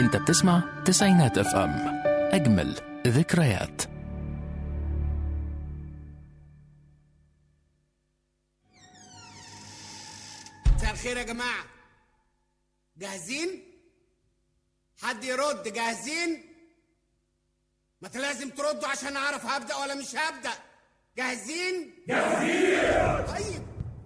انت بتسمع تسعينات اف ام اجمل ذكريات مساء الخير يا جماعة جاهزين؟ حد يرد جاهزين؟ ما انت لازم تردوا عشان اعرف هبدأ ولا مش هبدأ جاهزين؟ جاهزين طيب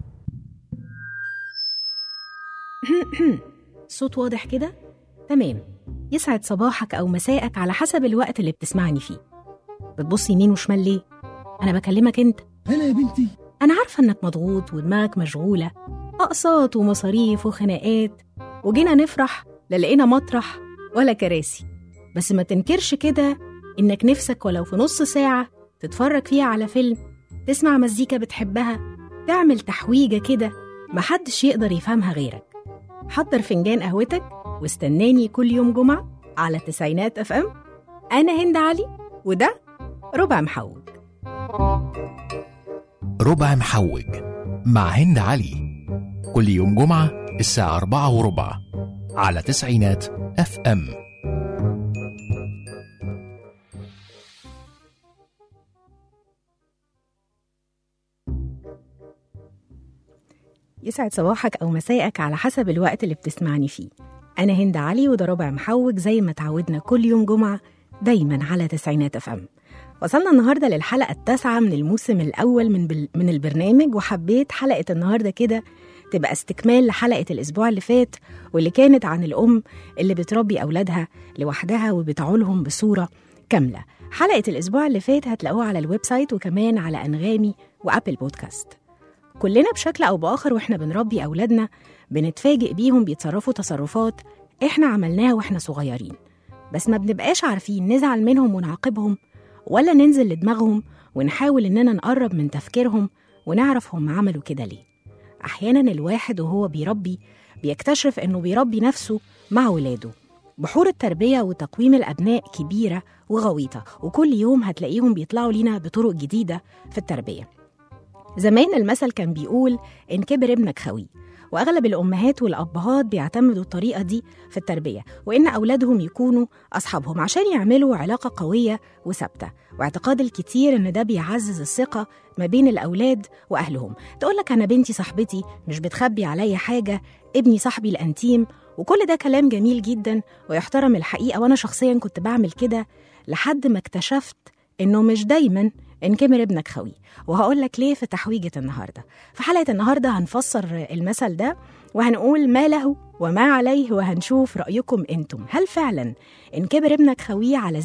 صوت واضح كده؟ تمام يسعد صباحك أو مساءك على حسب الوقت اللي بتسمعني فيه بتبص يمين وشمال ليه؟ أنا بكلمك أنت هلا يا بنتي أنا عارفة إنك مضغوط ودماغك مشغولة أقساط ومصاريف وخناقات وجينا نفرح لا لقينا مطرح ولا كراسي بس ما تنكرش كده إنك نفسك ولو في نص ساعة تتفرج فيها على فيلم تسمع مزيكا بتحبها تعمل تحويجة كده محدش يقدر يفهمها غيرك حضر فنجان قهوتك واستناني كل يوم جمعة على تسعينات اف ام أنا هند علي وده ربع محوج ربع محوج مع هند علي كل يوم جمعة الساعة أربعة وربع على تسعينات اف ام يسعد صباحك أو مساءك على حسب الوقت اللي بتسمعني فيه أنا هند علي وده ربع محوج زي ما تعودنا كل يوم جمعة دايما على تسعينات اف ام وصلنا النهاردة للحلقة التاسعة من الموسم الأول من, بال... من البرنامج وحبيت حلقة النهاردة كده تبقى استكمال لحلقة الأسبوع اللي فات واللي كانت عن الأم اللي بتربي أولادها لوحدها وبتعولهم بصورة كاملة حلقة الأسبوع اللي فات هتلاقوها على الويب سايت وكمان على أنغامي وأبل بودكاست كلنا بشكل أو بآخر وإحنا بنربي أولادنا بنتفاجئ بيهم بيتصرفوا تصرفات إحنا عملناها وإحنا صغيرين بس ما بنبقاش عارفين نزعل منهم ونعاقبهم ولا ننزل لدماغهم ونحاول إننا نقرب من تفكيرهم ونعرف هم عملوا كده ليه أحيانا الواحد وهو بيربي بيكتشف إنه بيربي نفسه مع ولاده بحور التربية وتقويم الأبناء كبيرة وغويطة وكل يوم هتلاقيهم بيطلعوا لينا بطرق جديدة في التربية زمان المثل كان بيقول إن كبر ابنك خوي وأغلب الأمهات والأبهات بيعتمدوا الطريقة دي في التربية وإن أولادهم يكونوا أصحابهم عشان يعملوا علاقة قوية وثابتة واعتقاد الكتير إن ده بيعزز الثقة ما بين الأولاد وأهلهم تقولك أنا بنتي صاحبتي مش بتخبي عليا حاجة ابني صاحبي الأنتيم وكل ده كلام جميل جدا ويحترم الحقيقة وأنا شخصيا كنت بعمل كده لحد ما اكتشفت إنه مش دايما إن كبر ابنك خوي وهقول لك ليه في تحويجة النهاردة في حلقة النهاردة هنفسر المثل ده وهنقول ما له وما عليه وهنشوف رأيكم أنتم هل فعلا إن كبر ابنك خوي على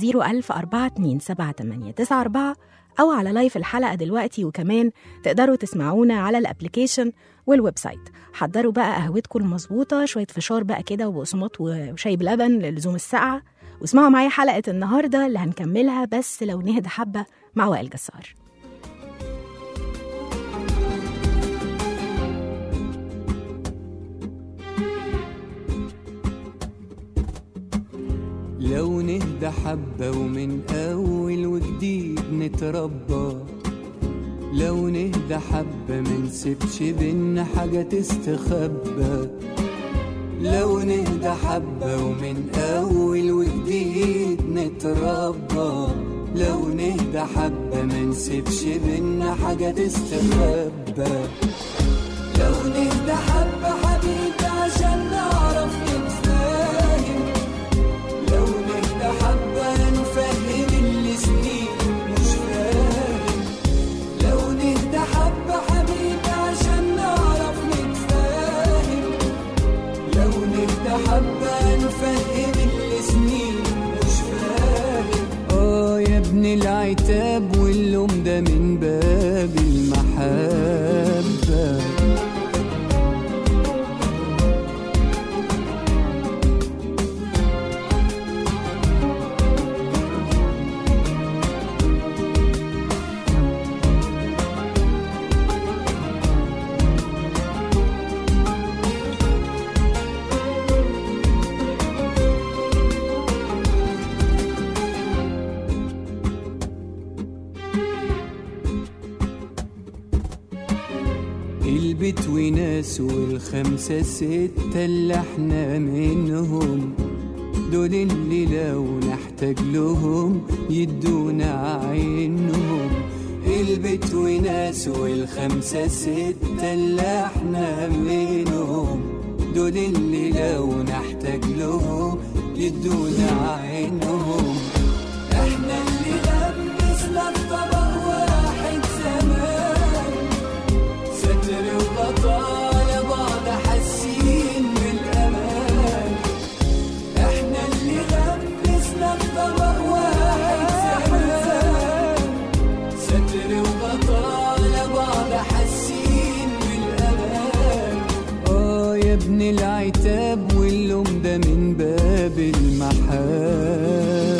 010427894 أو على لايف الحلقة دلوقتي وكمان تقدروا تسمعونا على الابليكيشن والويب سايت حضروا بقى قهوتكم المظبوطة شوية فشار بقى كده وبقسماط وشاي بلبن للزوم الساقعة واسمعوا معايا حلقة النهاردة اللي هنكملها بس لو نهدى حبة مع وائل جسار لو نهدى حبة ومن أول وجديد نتربى لو نهدى حبة منسيبش بينا حاجة تستخبى لو نهدى حبة ومن أول وجديد نتربى لو نهدى حبة منسيبش بينا حاجة تستخبى لو نهدى حبة حبيبي عشان نعرف نتفاهم لو نهدى حبة نفهم اللي سنين مش فاهم لو نهدى حبة حبيبي عشان نعرف نتفاهم لو نهدى حبة نفهم اللي سنين مش فاهم اه يا ابن العتاب واللوم ده من باب المحبة البيت وناس والخمسة ستة اللي احنا منهم دول اللي لو نحتاج لهم يدونا عينهم البيت وناس والخمسة ستة اللي احنا منهم دول اللي لو نحتاج لهم يدونا عينهم احنا اللي لبسنا الطبق واحد زمان ستر وبطالة بعض حاسين بالامان احنا اللي لبسنا الطبق واحد زمان ستر وبطالة بعض حاسين بالامان اه يا ابن العتاب واللوم ده من باب المحبة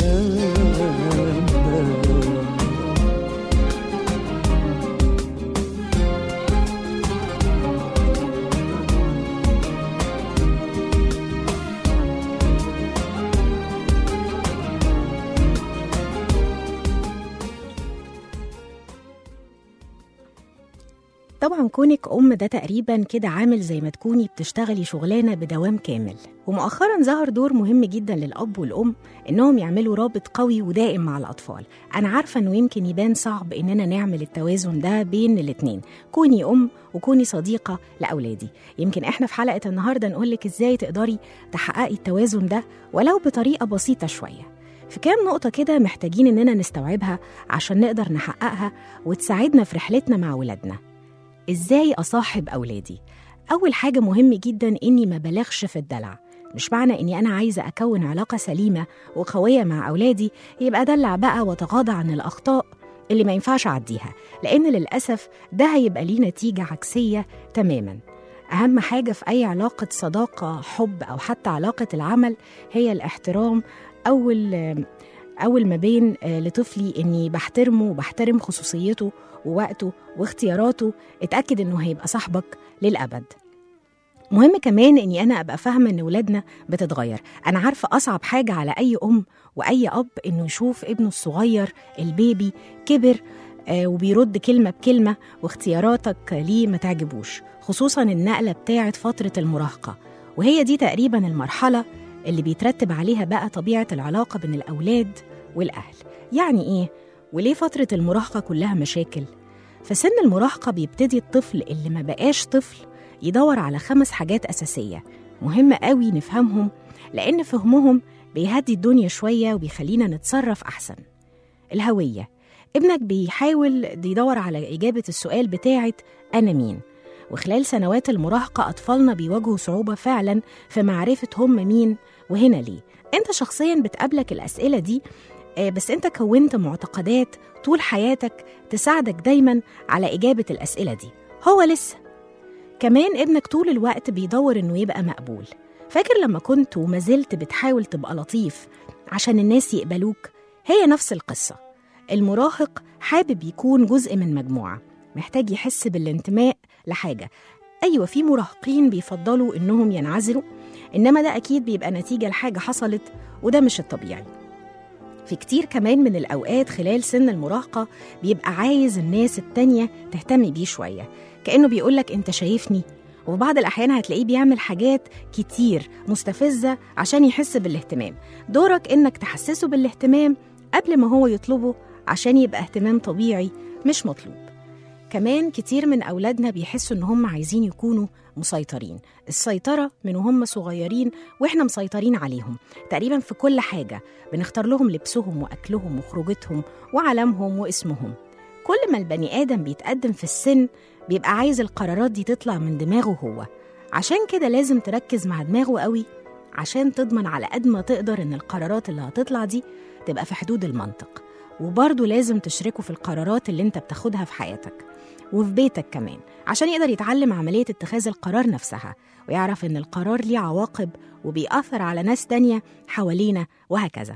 طبعا كونك أم ده تقريبا كده عامل زي ما تكوني بتشتغلي شغلانة بدوام كامل ومؤخرا ظهر دور مهم جدا للأب والأم إنهم يعملوا رابط قوي ودائم مع الأطفال أنا عارفة إنه يمكن يبان صعب إننا نعمل التوازن ده بين الاتنين كوني أم وكوني صديقة لأولادي يمكن إحنا في حلقة النهاردة نقولك إزاي تقدري تحققي التوازن ده ولو بطريقة بسيطة شوية في كام نقطة كده محتاجين إننا نستوعبها عشان نقدر نحققها وتساعدنا في رحلتنا مع ولادنا ازاي اصاحب اولادي اول حاجه مهم جدا اني ما بلغش في الدلع مش معنى اني انا عايزه اكون علاقه سليمه وقويه مع اولادي يبقى دلع بقى وتغاضى عن الاخطاء اللي ما ينفعش اعديها لان للاسف ده هيبقى ليه نتيجه عكسيه تماما اهم حاجه في اي علاقه صداقه حب او حتى علاقه العمل هي الاحترام اول اول ما بين آه، لطفلي اني بحترمه وبحترم خصوصيته ووقته واختياراته اتاكد انه هيبقى صاحبك للابد مهم كمان اني انا ابقى فاهمه ان ولادنا بتتغير انا عارفه اصعب حاجه على اي ام واي اب انه يشوف ابنه الصغير البيبي كبر آه، وبيرد كلمه بكلمه واختياراتك ليه ما تعجبوش خصوصا النقله بتاعه فتره المراهقه وهي دي تقريبا المرحله اللي بيترتب عليها بقى طبيعه العلاقه بين الاولاد والاهل يعني ايه وليه فتره المراهقه كلها مشاكل في سن المراهقه بيبتدي الطفل اللي ما بقاش طفل يدور على خمس حاجات أساسية مهمة قوي نفهمهم لأن فهمهم بيهدي الدنيا شوية وبيخلينا نتصرف أحسن الهوية ابنك بيحاول يدور على إجابة السؤال بتاعت أنا مين وخلال سنوات المراهقة أطفالنا بيواجهوا صعوبة فعلا في معرفة هم مين وهنا ليه أنت شخصيا بتقابلك الأسئلة دي آه، بس أنت كونت معتقدات طول حياتك تساعدك دايما على إجابة الأسئلة دي هو لسه كمان ابنك طول الوقت بيدور انه يبقى مقبول فاكر لما كنت وما زلت بتحاول تبقى لطيف عشان الناس يقبلوك هي نفس القصة المراهق حابب يكون جزء من مجموعة محتاج يحس بالانتماء لحاجة أيوة في مراهقين بيفضلوا إنهم ينعزلوا إنما ده أكيد بيبقى نتيجة لحاجة حصلت وده مش الطبيعي في كتير كمان من الأوقات خلال سن المراهقة بيبقى عايز الناس التانية تهتم بيه شوية كأنه بيقولك أنت شايفني وفي بعض الأحيان هتلاقيه بيعمل حاجات كتير مستفزة عشان يحس بالاهتمام دورك إنك تحسسه بالاهتمام قبل ما هو يطلبه عشان يبقى اهتمام طبيعي مش مطلوب كمان كتير من أولادنا بيحسوا إن هم عايزين يكونوا مسيطرين السيطرة من وهم صغيرين وإحنا مسيطرين عليهم تقريبا في كل حاجة بنختار لهم لبسهم وأكلهم وخروجتهم وعلامهم واسمهم كل ما البني آدم بيتقدم في السن بيبقى عايز القرارات دي تطلع من دماغه هو عشان كده لازم تركز مع دماغه قوي عشان تضمن على قد ما تقدر إن القرارات اللي هتطلع دي تبقى في حدود المنطق وبرضه لازم تشركه في القرارات اللي انت بتاخدها في حياتك وفي بيتك كمان عشان يقدر يتعلم عملية اتخاذ القرار نفسها ويعرف إن القرار ليه عواقب وبيأثر على ناس تانية حوالينا وهكذا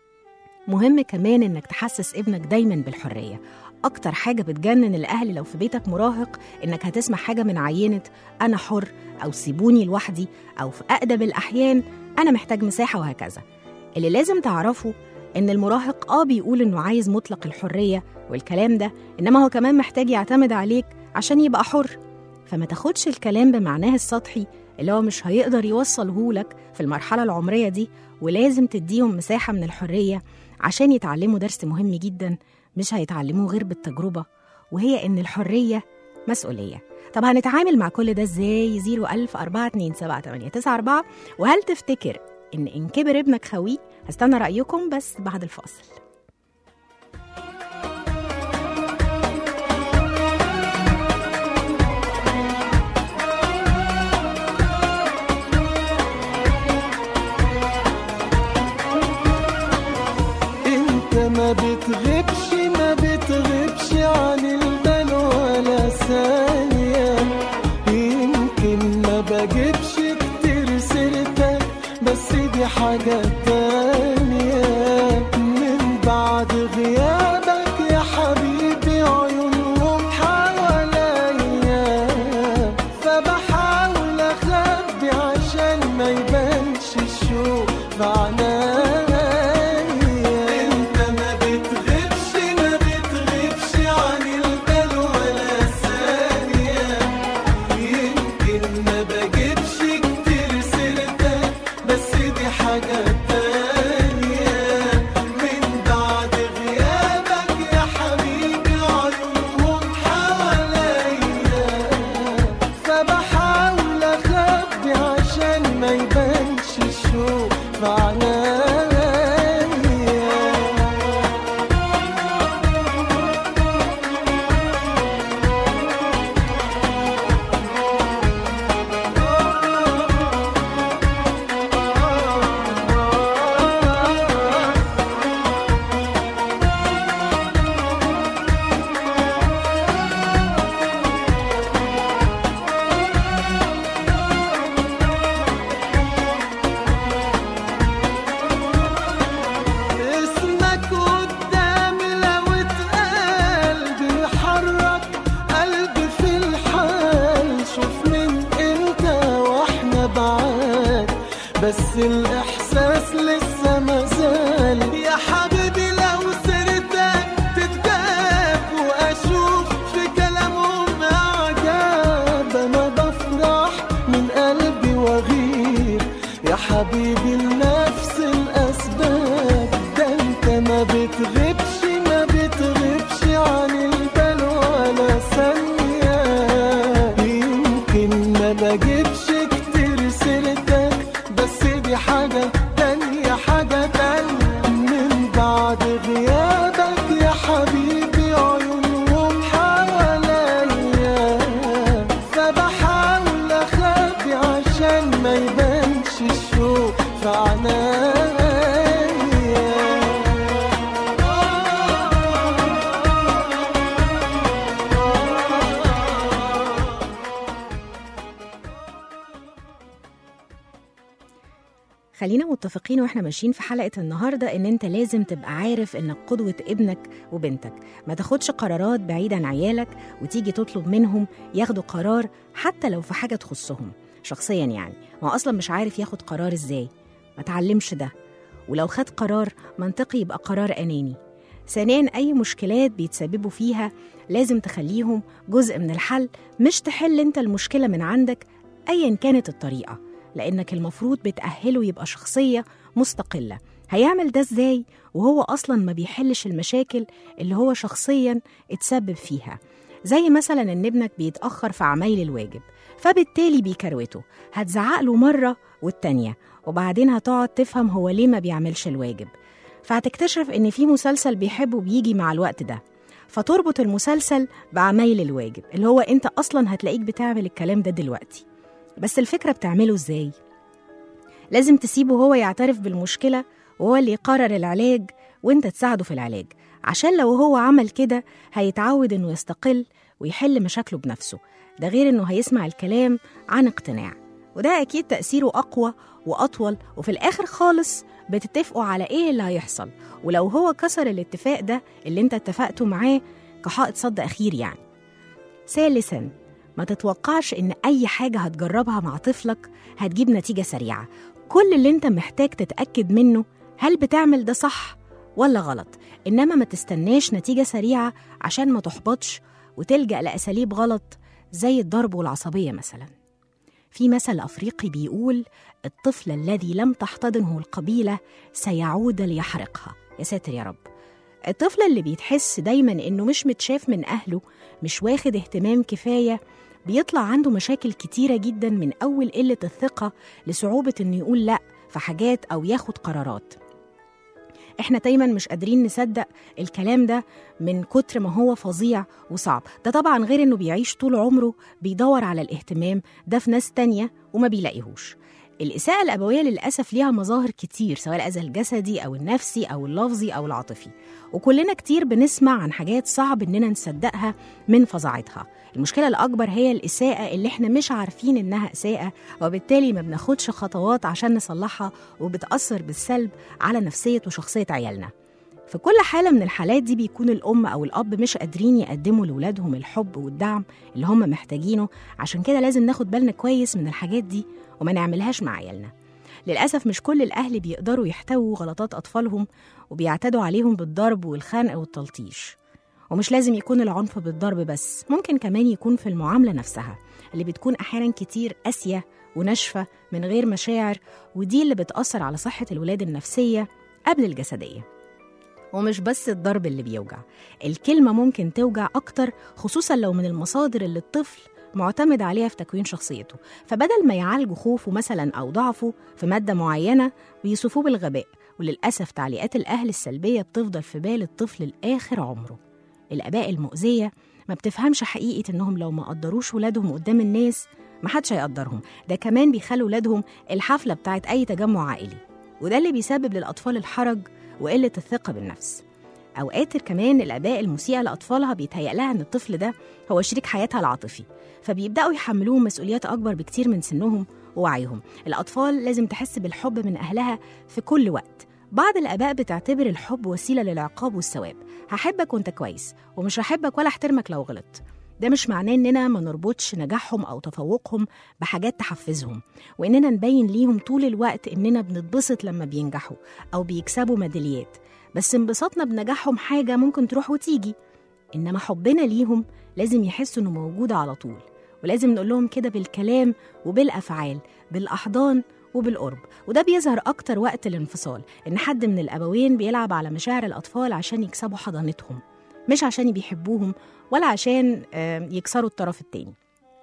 مهم كمان إنك تحسس ابنك دايما بالحرية أكتر حاجة بتجنن الأهل لو في بيتك مراهق إنك هتسمع حاجة من عينة أنا حر أو سيبوني لوحدي أو في أقدم الأحيان أنا محتاج مساحة وهكذا اللي لازم تعرفه إن المراهق آه بيقول إنه عايز مطلق الحرية والكلام ده إنما هو كمان محتاج يعتمد عليك عشان يبقى حر فما تاخدش الكلام بمعناه السطحي اللي هو مش هيقدر يوصلهولك في المرحلة العمرية دي ولازم تديهم مساحة من الحرية عشان يتعلموا درس مهم جدا مش هيتعلموه غير بالتجربة وهي إن الحرية مسؤولية طب هنتعامل مع كل ده ازاي 01000 427 وهل تفتكر إن إن كبر ابنك خويه هستنى رأيكم بس بعد الفاصل انت ما بتغيبش ما بتغيبش عن البال ولا ثانية يمكن ما بجيبش كتير سيرتك بس دي حاجة تانية من بعد غيابك يا حبيبي عيونهم حواليا فبحاول اخبي عشان ما يبانش الشوق في عنايا انت ما بتغيبش ما بتغيبش عن البال ولا ثانية يمكن ما بجيبش كتير سيرتك بس دي حاجة تانية من بعد غيابك يا حبيبي عيونهم حواليا فبحاول اخبي عشان ما يبانش الشوق في عنايا اسمك قدامي لو اتقال بيحرك قلبي في الحال شوف من امتى واحنا بعاد بس الاحساس لسه مازال يا حبيبي لو سيرتك تتجاب واشوف في كلامهم اعجاب انا بفرح من قلبي واغير يا حبيبي لنفس الاسباب ده انت ما بتغيبش ما بتغيبش عن البال ولا ثانية يمكن ما بجيبش كتير سيرتك بس دي حاجة تانية حاجة تانية من بعد غيابك يا حبيبي عيونهم حواليا فبحاول اخبي عشان ما يبانش الشوق في عنايا خلينا متفقين واحنا ماشيين في حلقة النهاردة ان انت لازم تبقى عارف انك قدوة ابنك وبنتك ما تاخدش قرارات بعيد عن عيالك وتيجي تطلب منهم ياخدوا قرار حتى لو في حاجة تخصهم شخصيا يعني ما هو اصلا مش عارف ياخد قرار ازاي ما تعلمش ده ولو خد قرار منطقي يبقى قرار اناني ثانيا اي مشكلات بيتسببوا فيها لازم تخليهم جزء من الحل مش تحل انت المشكلة من عندك ايا كانت الطريقة لأنك المفروض بتأهله يبقى شخصية مستقلة هيعمل ده ازاي وهو أصلا ما بيحلش المشاكل اللي هو شخصيا اتسبب فيها زي مثلا ان ابنك بيتأخر في عمايل الواجب فبالتالي بيكروته هتزعق له مرة والتانية وبعدين هتقعد تفهم هو ليه ما بيعملش الواجب فهتكتشف ان في مسلسل بيحبه بيجي مع الوقت ده فتربط المسلسل بعمايل الواجب اللي هو انت اصلا هتلاقيك بتعمل الكلام ده دلوقتي بس الفكرة بتعمله ازاي؟ لازم تسيبه هو يعترف بالمشكلة وهو اللي يقرر العلاج وانت تساعده في العلاج عشان لو هو عمل كده هيتعود انه يستقل ويحل مشاكله بنفسه ده غير انه هيسمع الكلام عن اقتناع وده اكيد تأثيره اقوى واطول وفي الاخر خالص بتتفقوا على ايه اللي هيحصل ولو هو كسر الاتفاق ده اللي انت اتفقته معاه كحائط صد اخير يعني ثالثا ما تتوقعش ان اي حاجه هتجربها مع طفلك هتجيب نتيجه سريعه كل اللي انت محتاج تتاكد منه هل بتعمل ده صح ولا غلط انما ما تستناش نتيجه سريعه عشان ما تحبطش وتلجا لاساليب غلط زي الضرب والعصبيه مثلا في مثل أفريقي بيقول الطفل الذي لم تحتضنه القبيلة سيعود ليحرقها يا ساتر يا رب الطفل اللي بيتحس دايما إنه مش متشاف من أهله مش واخد اهتمام كفاية بيطلع عنده مشاكل كتيرة جدا من أول قلة الثقة لصعوبة إنه يقول لأ في حاجات أو ياخد قرارات احنا دايما مش قادرين نصدق الكلام ده من كتر ما هو فظيع وصعب ده طبعا غير انه بيعيش طول عمره بيدور على الاهتمام ده في ناس تانية وما بيلاقيهوش الإساءة الأبوية للأسف ليها مظاهر كتير سواء الأذى الجسدي أو النفسي أو اللفظي أو العاطفي وكلنا كتير بنسمع عن حاجات صعب إننا نصدقها من فظاعتها المشكلة الأكبر هي الإساءة اللي إحنا مش عارفين إنها إساءة وبالتالي ما بناخدش خطوات عشان نصلحها وبتأثر بالسلب على نفسية وشخصية عيالنا في كل حالة من الحالات دي بيكون الأم أو الأب مش قادرين يقدموا لولادهم الحب والدعم اللي هم محتاجينه عشان كده لازم ناخد بالنا كويس من الحاجات دي وما نعملهاش مع عيالنا للأسف مش كل الأهل بيقدروا يحتووا غلطات أطفالهم وبيعتدوا عليهم بالضرب والخنق والتلطيش ومش لازم يكون العنف بالضرب بس ممكن كمان يكون في المعاملة نفسها اللي بتكون أحيانا كتير قاسية وناشفة من غير مشاعر ودي اللي بتأثر على صحة الولاد النفسية قبل الجسدية ومش بس الضرب اللي بيوجع الكلمة ممكن توجع أكتر خصوصا لو من المصادر اللي الطفل معتمد عليها في تكوين شخصيته فبدل ما يعالجوا خوفه مثلا أو ضعفه في مادة معينة بيوصفوه بالغباء وللأسف تعليقات الأهل السلبية بتفضل في بال الطفل لآخر عمره الآباء المؤذية ما بتفهمش حقيقة إنهم لو ما قدروش ولادهم قدام الناس محدش هيقدرهم ده كمان بيخلوا ولادهم الحفلة بتاعت أي تجمع عائلي وده اللي بيسبب للأطفال الحرج وقلة الثقة بالنفس أوقات كمان الآباء المسيئة لأطفالها بيتهيأ لها إن الطفل ده هو شريك حياتها العاطفي فبيبدأوا يحملوهم مسؤوليات أكبر بكتير من سنهم ووعيهم الأطفال لازم تحس بالحب من أهلها في كل وقت بعض الآباء بتعتبر الحب وسيلة للعقاب والثواب هحبك وانت كويس ومش هحبك ولا احترمك لو غلطت ده مش معناه إننا ما نربطش نجاحهم أو تفوقهم بحاجات تحفزهم وإننا نبين ليهم طول الوقت إننا بنتبسط لما بينجحوا أو بيكسبوا ميداليات بس انبساطنا بنجاحهم حاجة ممكن تروح وتيجي إنما حبنا ليهم لازم يحسوا إنه موجود على طول ولازم نقول لهم كده بالكلام وبالأفعال بالأحضان وبالقرب وده بيظهر أكتر وقت الانفصال إن حد من الأبوين بيلعب على مشاعر الأطفال عشان يكسبوا حضانتهم مش عشان بيحبوهم ولا عشان آه، يكسروا الطرف التاني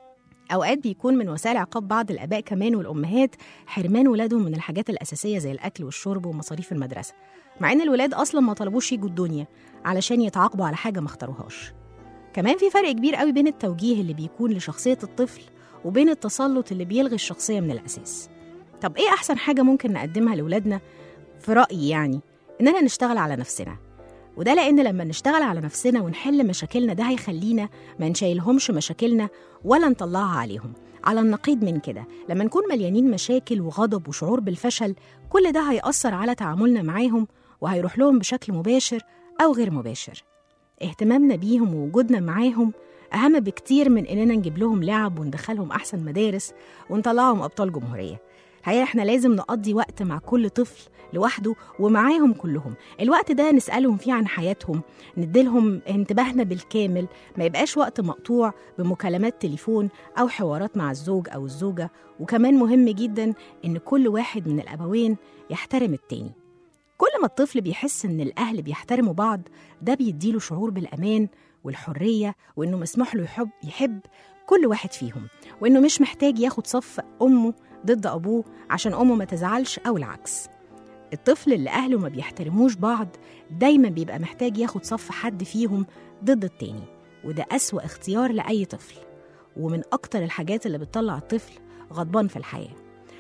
أوقات بيكون من وسائل عقاب بعض الآباء كمان والأمهات حرمان ولادهم من الحاجات الأساسية زي الأكل والشرب ومصاريف المدرسة مع إن الولاد أصلا ما طلبوش يجوا الدنيا علشان يتعاقبوا على حاجة ما اختاروهاش كمان في فرق كبير قوي بين التوجيه اللي بيكون لشخصية الطفل وبين التسلط اللي بيلغي الشخصية من الأساس طب إيه أحسن حاجة ممكن نقدمها لأولادنا في رأيي يعني إننا نشتغل على نفسنا وده لأن لما نشتغل على نفسنا ونحل مشاكلنا ده هيخلينا ما نشيلهمش مشاكلنا ولا نطلعها عليهم على النقيض من كده لما نكون مليانين مشاكل وغضب وشعور بالفشل كل ده هيأثر على تعاملنا معاهم وهيروح لهم بشكل مباشر أو غير مباشر اهتمامنا بيهم ووجودنا معاهم أهم بكتير من إننا نجيب لهم لعب وندخلهم أحسن مدارس ونطلعهم أبطال جمهورية الحقيقة إحنا لازم نقضي وقت مع كل طفل لوحده ومعاهم كلهم الوقت ده نسألهم فيه عن حياتهم نديلهم انتباهنا بالكامل ما يبقاش وقت مقطوع بمكالمات تليفون أو حوارات مع الزوج أو الزوجة وكمان مهم جدا إن كل واحد من الأبوين يحترم التاني كل ما الطفل بيحس إن الأهل بيحترموا بعض ده بيديله شعور بالأمان والحرية وإنه مسموح له يحب يحب كل واحد فيهم وإنه مش محتاج ياخد صف أمه ضد أبوه عشان أمه ما تزعلش أو العكس الطفل اللي أهله ما بيحترموش بعض دايما بيبقى محتاج ياخد صف حد فيهم ضد التاني وده أسوأ اختيار لأي طفل ومن أكتر الحاجات اللي بتطلع الطفل غضبان في الحياة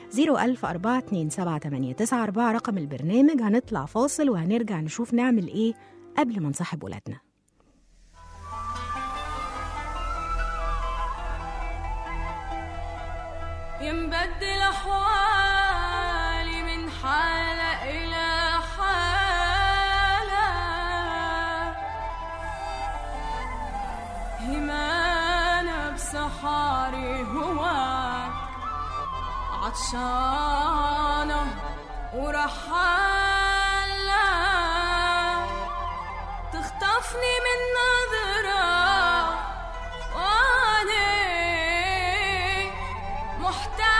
010427894 رقم البرنامج هنطلع فاصل وهنرجع نشوف نعمل إيه قبل ما نصاحب ولادنا ينبدل أحوالي من حالة إلى حالة همانة بسحاري هواك عطشانة ورحالة تخطفني من نظرة وعينيك محتاجة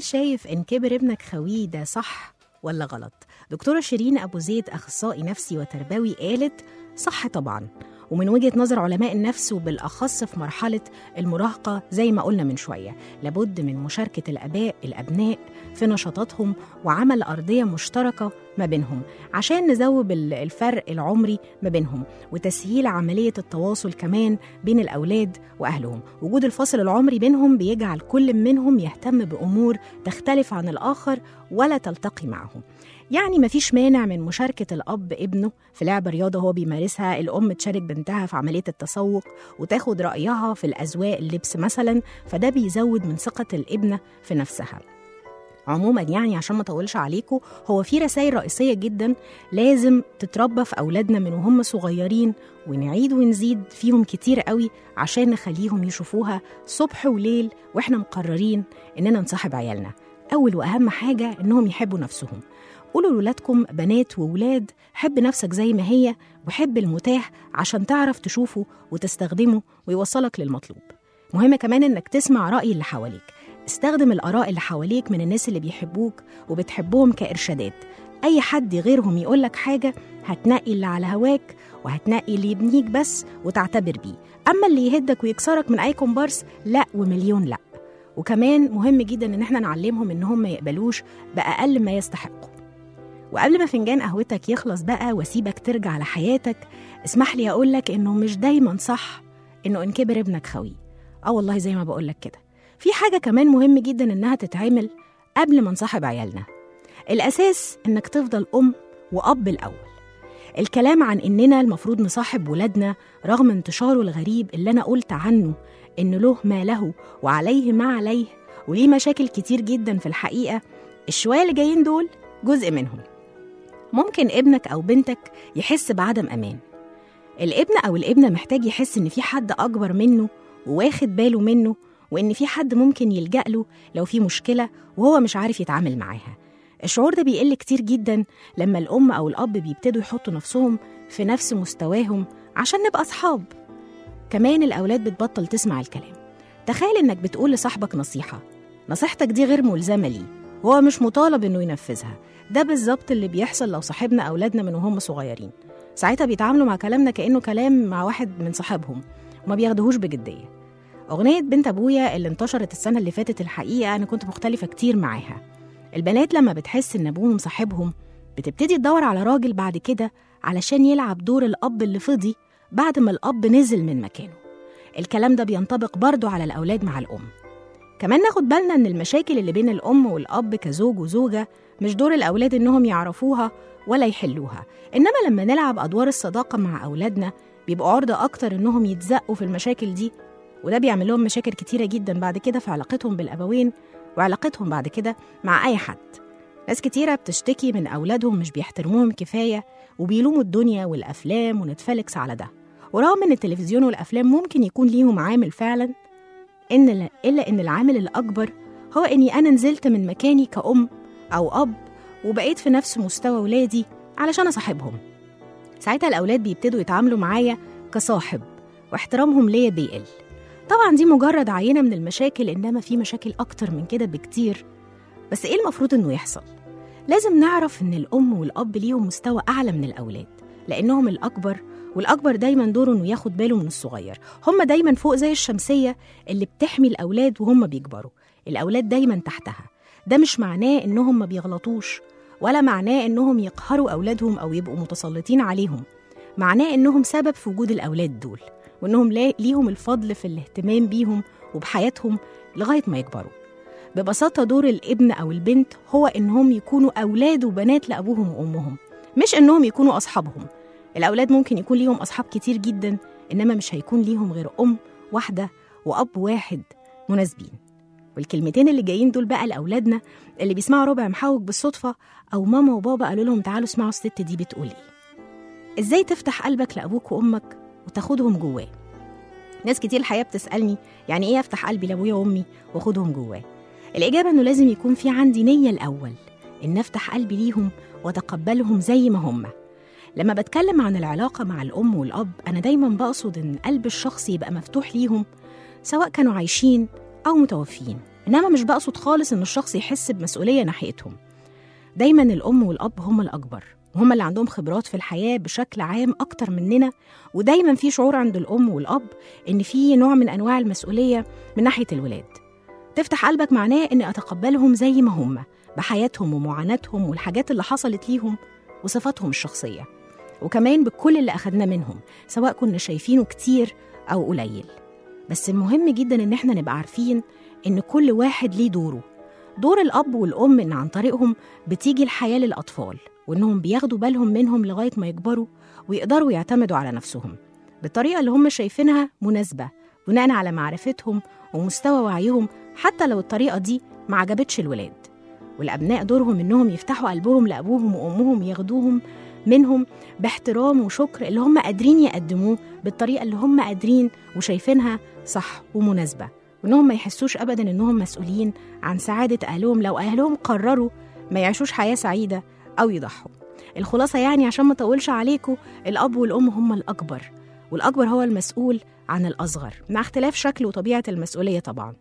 شايف إن كبر ابنك خويه ده صح ولا غلط؟ دكتورة شيرين أبو زيد أخصائي نفسي وتربوي قالت صح طبعا ومن وجهة نظر علماء النفس وبالأخص في مرحلة المراهقة زي ما قلنا من شوية لابد من مشاركة الآباء الأبناء في نشاطاتهم وعمل أرضية مشتركة ما بينهم عشان نذوب ال- الفرق العمري ما بينهم وتسهيل عملية التواصل كمان بين الأولاد وأهلهم وجود الفاصل العمري بينهم بيجعل كل منهم يهتم بأمور تختلف عن الآخر ولا تلتقي معهم يعني مفيش مانع من مشاركة الأب ابنه في لعبة رياضة هو بيمارسها الأم تشارك بنتها في عملية التسوق وتاخد رأيها في الأذواق اللبس مثلا فده بيزود من ثقة الابنة في نفسها عموما يعني عشان ما اطولش عليكم هو في رسائل رئيسيه جدا لازم تتربى في اولادنا من وهم صغيرين ونعيد ونزيد فيهم كتير قوي عشان نخليهم يشوفوها صبح وليل واحنا مقررين اننا نصاحب عيالنا اول واهم حاجه انهم يحبوا نفسهم قولوا لولادكم بنات وولاد حب نفسك زي ما هي وحب المتاح عشان تعرف تشوفه وتستخدمه ويوصلك للمطلوب مهم كمان انك تسمع رأي اللي حواليك استخدم الآراء اللي حواليك من الناس اللي بيحبوك وبتحبهم كإرشادات أي حد غيرهم يقولك حاجة هتنقي اللي على هواك وهتنقي اللي يبنيك بس وتعتبر بيه أما اللي يهدك ويكسرك من أي كومبارس لا ومليون لا وكمان مهم جدا إن احنا نعلمهم إن هم ما يقبلوش بأقل ما يستحقوا وقبل ما فنجان قهوتك يخلص بقى واسيبك ترجع لحياتك اسمح لي اقولك انه مش دايما صح انه ان كبر ابنك خويه اه والله زي ما بقولك كده في حاجه كمان مهم جدا انها تتعمل قبل ما نصاحب عيالنا الاساس انك تفضل ام واب الاول الكلام عن اننا المفروض نصاحب ولادنا رغم انتشاره الغريب اللي انا قلت عنه ان له ما له وعليه ما عليه وليه مشاكل كتير جدا في الحقيقه الشويه اللي جايين دول جزء منهم ممكن ابنك أو بنتك يحس بعدم أمان الابن أو الابنة محتاج يحس إن في حد أكبر منه وواخد باله منه وإن في حد ممكن يلجأ له لو في مشكلة وهو مش عارف يتعامل معاها الشعور ده بيقل كتير جدا لما الأم أو الأب بيبتدوا يحطوا نفسهم في نفس مستواهم عشان نبقى أصحاب كمان الأولاد بتبطل تسمع الكلام تخيل إنك بتقول لصاحبك نصيحة نصيحتك دي غير ملزمة ليه وهو مش مطالب إنه ينفذها ده بالظبط اللي بيحصل لو صاحبنا أولادنا من وهم صغيرين ساعتها بيتعاملوا مع كلامنا كأنه كلام مع واحد من صحابهم وما بياخدوهوش بجدية أغنية بنت أبويا اللي انتشرت السنة اللي فاتت الحقيقة أنا كنت مختلفة كتير معاها البنات لما بتحس إن أبوهم صاحبهم بتبتدي تدور على راجل بعد كده علشان يلعب دور الأب اللي فضي بعد ما الأب نزل من مكانه الكلام ده بينطبق برضه على الأولاد مع الأم كمان ناخد بالنا إن المشاكل اللي بين الأم والأب كزوج وزوجة مش دور الأولاد إنهم يعرفوها ولا يحلوها إنما لما نلعب أدوار الصداقة مع أولادنا بيبقوا عرضة أكتر إنهم يتزقوا في المشاكل دي وده بيعمل لهم مشاكل كتيرة جدا بعد كده في علاقتهم بالأبوين وعلاقتهم بعد كده مع أي حد ناس كتيرة بتشتكي من أولادهم مش بيحترموهم كفاية وبيلوموا الدنيا والأفلام ونتفلكس على ده ورغم إن التلفزيون والأفلام ممكن يكون ليهم عامل فعلا إن لا إلا إن العامل الأكبر هو إني أنا نزلت من مكاني كأم أو أب وبقيت في نفس مستوى ولادي علشان أصاحبهم ساعتها الأولاد بيبتدوا يتعاملوا معايا كصاحب واحترامهم ليا بيقل طبعا دي مجرد عينة من المشاكل إنما في مشاكل أكتر من كده بكتير بس إيه المفروض إنه يحصل؟ لازم نعرف إن الأم والأب ليهم مستوى أعلى من الأولاد لأنهم الأكبر والأكبر دايما دوره إنه ياخد باله من الصغير هم دايما فوق زي الشمسية اللي بتحمي الأولاد وهم بيكبروا الأولاد دايما تحتها ده مش معناه إنهم ما بيغلطوش ولا معناه إنهم يقهروا أولادهم أو يبقوا متسلطين عليهم معناه إنهم سبب في وجود الأولاد دول وإنهم لا- ليهم الفضل في الاهتمام بيهم وبحياتهم لغاية ما يكبروا ببساطة دور الابن أو البنت هو إنهم يكونوا أولاد وبنات لأبوهم وأمهم مش إنهم يكونوا أصحابهم الأولاد ممكن يكون ليهم أصحاب كتير جدا إنما مش هيكون ليهم غير أم واحدة وأب واحد مناسبين والكلمتين اللي جايين دول بقى لأولادنا اللي بيسمعوا ربع محوج بالصدفة أو ماما وبابا قالوا لهم تعالوا اسمعوا الست دي بتقول إيه إزاي تفتح قلبك لأبوك وأمك وتاخدهم جواه ناس كتير الحقيقة بتسألني يعني إيه أفتح قلبي لأبويا وأمي وأخدهم جواه الإجابة إنه لازم يكون في عندي نية الأول إن أفتح قلبي ليهم وأتقبلهم زي ما هم لما بتكلم عن العلاقة مع الأم والأب أنا دايما بقصد إن قلب الشخص يبقى مفتوح ليهم سواء كانوا عايشين أو متوفيين إنما مش بقصد خالص إن الشخص يحس بمسؤولية ناحيتهم دايما الأم والأب هم الأكبر وهم اللي عندهم خبرات في الحياة بشكل عام أكتر مننا ودايما في شعور عند الأم والأب إن في نوع من أنواع المسؤولية من ناحية الولاد تفتح قلبك معناه إني أتقبلهم زي ما هم بحياتهم ومعاناتهم والحاجات اللي حصلت ليهم وصفاتهم الشخصية وكمان بكل اللي أخدناه منهم سواء كنا شايفينه كتير أو قليل بس المهم جدا إن احنا نبقى عارفين إن كل واحد ليه دوره دور الأب والأم إن عن طريقهم بتيجي الحياة للأطفال وإنهم بياخدوا بالهم منهم لغاية ما يكبروا ويقدروا يعتمدوا على نفسهم بالطريقة اللي هم شايفينها مناسبة بناء على معرفتهم ومستوى وعيهم حتى لو الطريقة دي ما عجبتش الولاد والأبناء دورهم إنهم يفتحوا قلبهم لأبوهم وأمهم ياخدوهم منهم باحترام وشكر اللي هم قادرين يقدموه بالطريقة اللي هم قادرين وشايفينها صح ومناسبة وإنهم ما يحسوش أبدا إنهم مسؤولين عن سعادة أهلهم لو أهلهم قرروا ما يعيشوش حياة سعيدة أو يضحوا الخلاصة يعني عشان ما أطولش عليكم الأب والأم هم الأكبر والأكبر هو المسؤول عن الأصغر مع اختلاف شكل وطبيعة المسؤولية طبعا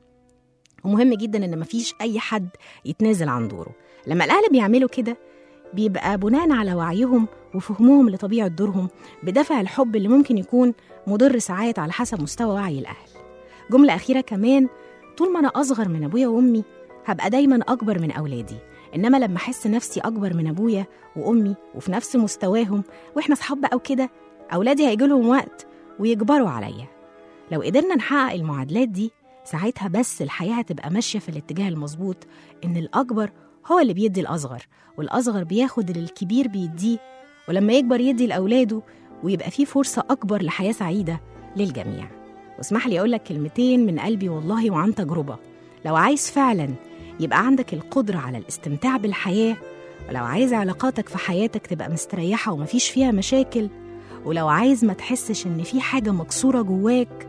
ومهم جدا إن مفيش أي حد يتنازل عن دوره لما الأهل بيعملوا كده بيبقى بناء على وعيهم وفهمهم لطبيعة دورهم بدافع الحب اللي ممكن يكون مضر ساعات على حسب مستوى وعي الأهل جملة أخيرة كمان طول ما أنا أصغر من أبويا وأمي هبقى دايما أكبر من أولادي إنما لما أحس نفسي أكبر من أبويا وأمي وفي نفس مستواهم وإحنا أصحاب بقى وكده أولادي هيجيلهم وقت ويكبروا عليا لو قدرنا نحقق المعادلات دي ساعتها بس الحياة هتبقى ماشية في الاتجاه المظبوط إن الأكبر هو اللي بيدي الأصغر والأصغر بياخد اللي الكبير بيديه ولما يكبر يدي لأولاده ويبقى فيه فرصة أكبر لحياة سعيدة للجميع واسمح لي أقول لك كلمتين من قلبي والله وعن تجربة لو عايز فعلا يبقى عندك القدرة على الاستمتاع بالحياة ولو عايز علاقاتك في حياتك تبقى مستريحة ومفيش فيها مشاكل ولو عايز ما تحسش إن في حاجة مكسورة جواك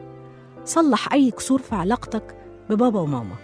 صلح أي كسور في علاقتك ببابا وماما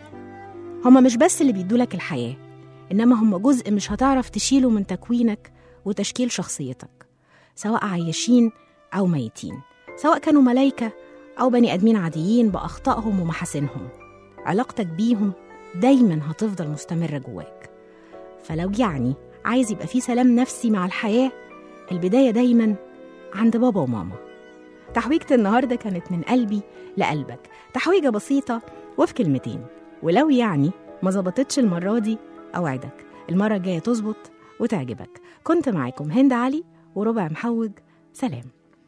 هما مش بس اللي بيدولك الحياة إنما هما جزء مش هتعرف تشيله من تكوينك وتشكيل شخصيتك سواء عايشين أو ميتين سواء كانوا ملايكة أو بني آدمين عاديين بأخطائهم ومحاسنهم علاقتك بيهم دايما هتفضل مستمرة جواك فلو يعني عايز يبقى في سلام نفسي مع الحياة البداية دايما عند بابا وماما تحويجة النهاردة كانت من قلبي لقلبك تحويجة بسيطة وفي كلمتين ولو يعني ما ظبطتش المرة دي أوعدك المرة الجاية تظبط وتعجبك كنت معاكم هند علي وربع محوج سلام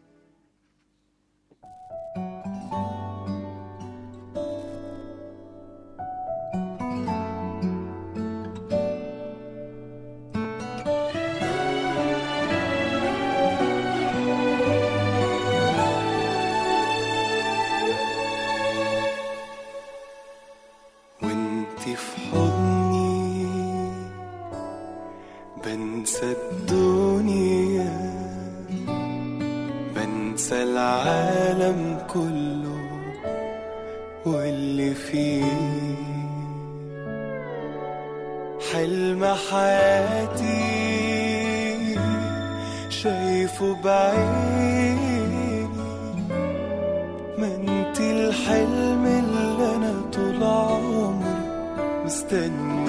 وانتي في حضني بنسى الدنيا بنسى العالم كله واللي فيه حلم حياتي شايفه بعيني ما انت الحلم اللي انا طول عمري مستني